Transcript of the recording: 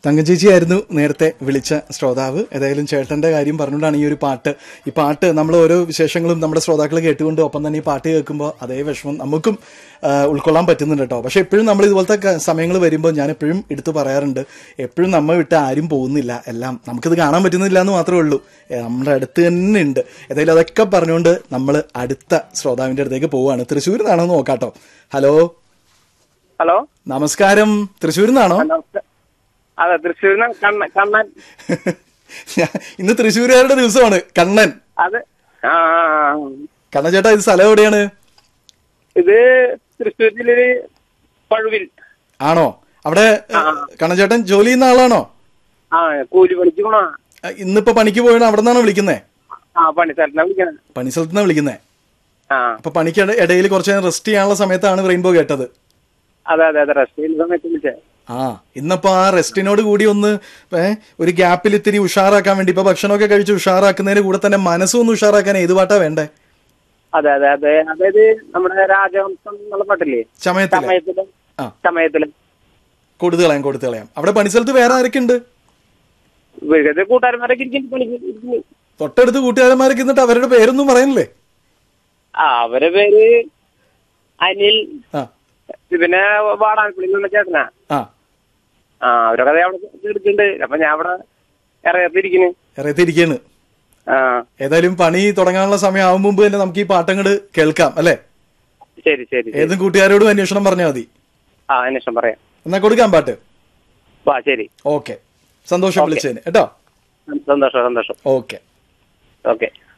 തങ്കച്ചേച്ചിയായിരുന്നു നേരത്തെ വിളിച്ച ശ്രോതാവ് ഏതായാലും ചേട്ടന്റെ കാര്യം പറഞ്ഞുകൊണ്ടാണ് ഈ ഒരു പാട്ട് ഈ പാട്ട് നമ്മൾ ഓരോ വിശേഷങ്ങളും നമ്മുടെ ശ്രോതാക്കൾ കേട്ടുകൊണ്ട് ഒപ്പം തന്നെ ഈ പാട്ട് കേൾക്കുമ്പോൾ അതേ വിഷമം നമുക്കും ആ, ഉൾക്കൊള്ളാൻ പറ്റുന്നുണ്ട് കേട്ടോ പക്ഷെ എപ്പോഴും നമ്മൾ ഇതുപോലത്തെ സമയങ്ങൾ വരുമ്പോൾ ഞാൻ എപ്പോഴും എടുത്തു പറയാറുണ്ട് എപ്പോഴും നമ്മ വിട്ട് ആരും പോകുന്നില്ല എല്ലാം നമുക്കിത് കാണാൻ പറ്റുന്നില്ല എന്ന് മാത്രമേ ഉള്ളൂ ഏ, നമ്മുടെ അടുത്ത് തന്നെ ഉണ്ട് ഏതായാലും അതൊക്കെ പറഞ്ഞുകൊണ്ട് നമ്മൾ അടുത്ത ശ്രോതാവിന്റെ അടുത്തേക്ക് പോവുകയാണ് തൃശ്ശൂരിൽ നിന്നാണോ എന്ന് നോക്കാട്ടോ ഹലോ ഹലോ നമസ്കാരം തൃശ്ശൂരിൽ നിന്നാണോ നമസ്കാരം അതെ തൃശ്ശൂരിന് കണ്ണൻ കണ്ണൻ ഞാൻ- ഇന്ന് തൃശ്ശൂരുകാരുടെ ദിവസമാണ് കണ്ണൻ അത് ആ കണ്ണൻ ചേട്ടാ ഇത് സ്ഥലം എവിടെയാണ് ഇത് തൃശ്ശൂർ ജില്ലയില് പഴുവിൽ ആണോ അവിടെ കണ്ണൻ ചേട്ടൻ ജോലി ചെയ്യുന്ന ആളാണോ ആ കൂലി പണിക്ക് പോണ ആ, ഇന്നിപ്പോ പണിക്ക് പോയത് അവിടെ നിന്നാണോ വിളിക്കുന്നേ ആ പണി സ്ഥലത്താണ് വിളിക്കണേ പണിസ്ഥലത്ത് നിന്നാണ് വിളിക്കുന്നേ ആ അപ്പൊ പണിക്ക് ഇടയിൽ കുറച്ച് നേരം റെസ്റ്റ് ചെയ്യാനുള്ള സമയത്താണ് റെയിൻബോ കേട്ടത് അതെ അതെ അതെ റെസ്റ്റ് ചെയ്യുന്ന സമയത്ത് വിളിച്ചേ ആ ഇന്നപ്പോ ആ റെസ്റ്റിനോട് കൂടി ഒന്ന് ഏ, ഒരു ഗ്യാപ്പിൽ ഇത്തിരി ഉഷാറാക്കാൻ വേണ്ടി ഇപ്പൊ ഭക്ഷണമൊക്കെ കഴിച്ച് ഉഷാറാക്കുന്നതിന് കൂടെ തന്നെ മനസ്സും ഒന്ന് ഉഷാറാക്കാൻ ഏത് പാട്ടാ വേണ്ടേ അതെ അതെ അതെ അതായത് നമ്മുടെ രാജവംശം എന്നുള്ള പാട്ടില്ലേ ചമയത്തില് സമയത്തില് ആ. സമയത്തില് കൊടുത്തു കളയാം കൊടുത്തു കളയാം അവിടെ പണിസ്ഥലത്ത് വേറെ ആരൊക്കെ ഉണ്ട് വീട്ടിൽ കൂട്ടുകാരന്മാരൊക്കെ ഇരിക്കും പണിക്ക് ഇരിക്കുന്നു. തൊട്ടടുത്ത് കൂട്ടുകാരന്മാരൊക്കെ എന്നിട്ട് അവരുടെ പേരൊന്നും പറയുന്നില്ലേ ആ അവരെ പേര് അനിൽ ആ പിന്നെ വാടാനപ്പള്ളി നിന്ന ചേട്ടനാ ആ ആ അവരൊക്കെ ദേ അവിടെ എടുക്കുന്നുണ്ട് അപ്പൊ ഞാൻ അവിടെ ഇറയത്തിരിക്കുന്നു ഇറയത്തിരിക്കാണ് ആ ഏതായാലും പണി തുടങ്ങാനുള്ള സമയം ആവും മുമ്പ് തന്നെ നമുക്ക് ഈ പാട്ടങ്ങട് കേൾക്കാം അല്ലെ ശരി ശരി ശരി. ഏതും കൂട്ടുകാരോടും അന്വേഷണം പറഞ്ഞാൽ മതി ആ അന്വേഷണം പറയാം എന്നാ കൊടുക്കാം പാട്ട് വാ ശരി ഓക്കെ സന്തോഷം വിളിച്ചതിന് കേട്ടോ സന്തോഷം സന്തോഷം ഓക്കെ ഓക്കെ